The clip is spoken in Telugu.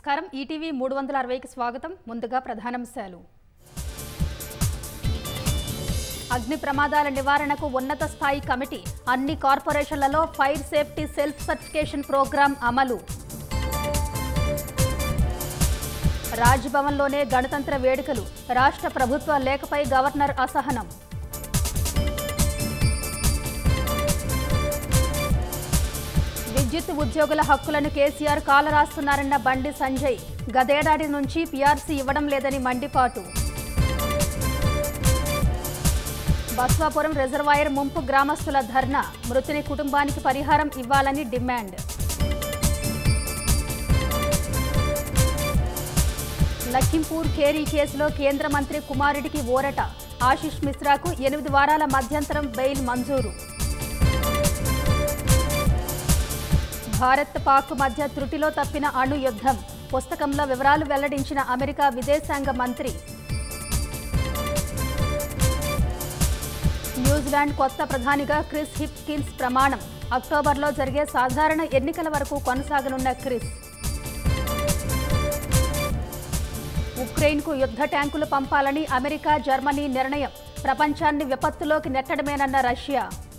నమస్కారం ఈటీవీ మూడు వందల అరవైకి స్వాగతం ముందుగా ప్రధానాంశాలు అగ్ని ప్రమాదాల నివారణకు ఉన్నత స్థాయి కమిటీ అన్ని కార్పొరేషన్లలో fire safety self certification programme అమలు రాజ్భవన్లోనే గణతంత్ర వేడుకలు రాష్ట్ర ప్రభుత్వ లేఖపై గవర్నర్ అసహనం విద్యుత్ ఉద్యోగుల హక్కులను కేసీఆర్ కాలరాస్తున్నారన్న బండి సంజయ్ గదేడాది నుంచి పీఆర్సీ ఇవ్వడం లేదని మండిపాటు బస్వాపురం రిజర్వాయర్ ముంపు గ్రామస్తుల ధర్నా మృతుని కుటుంబానికి పరిహారం ఇవ్వాలని డిమాండ్ లఖింపూర్ ఖేరీ కేసులో కేంద్ర మంత్రి కుమారుడికి ఓరట ఆశిష్ మిశ్రాకు ఎనిమిది వారాల మధ్యంతరం బెయిల్ మంజూరు భారత్ పాక్ మధ్య త్రుటిలో తప్పిన అణు యుద్ధం పుస్తకంలో వివరాలు వెల్లడించిన అమెరికా విదేశాంగ మంత్రి న్యూజిలాండ్ కొత్త ప్రధానిగా క్రిస్ హిప్కిన్స్ ప్రమాణం అక్టోబర్లో జరిగే సాధారణ ఎన్నికల వరకు కొనసాగనున్న క్రిస్ ఉక్రెయిన్కు యుద్ధ ట్యాంకులు పంపాలని అమెరికా జర్మనీ నిర్ణయం ప్రపంచాన్ని విపత్తులోకి నెట్టడమేనన్న రష్యా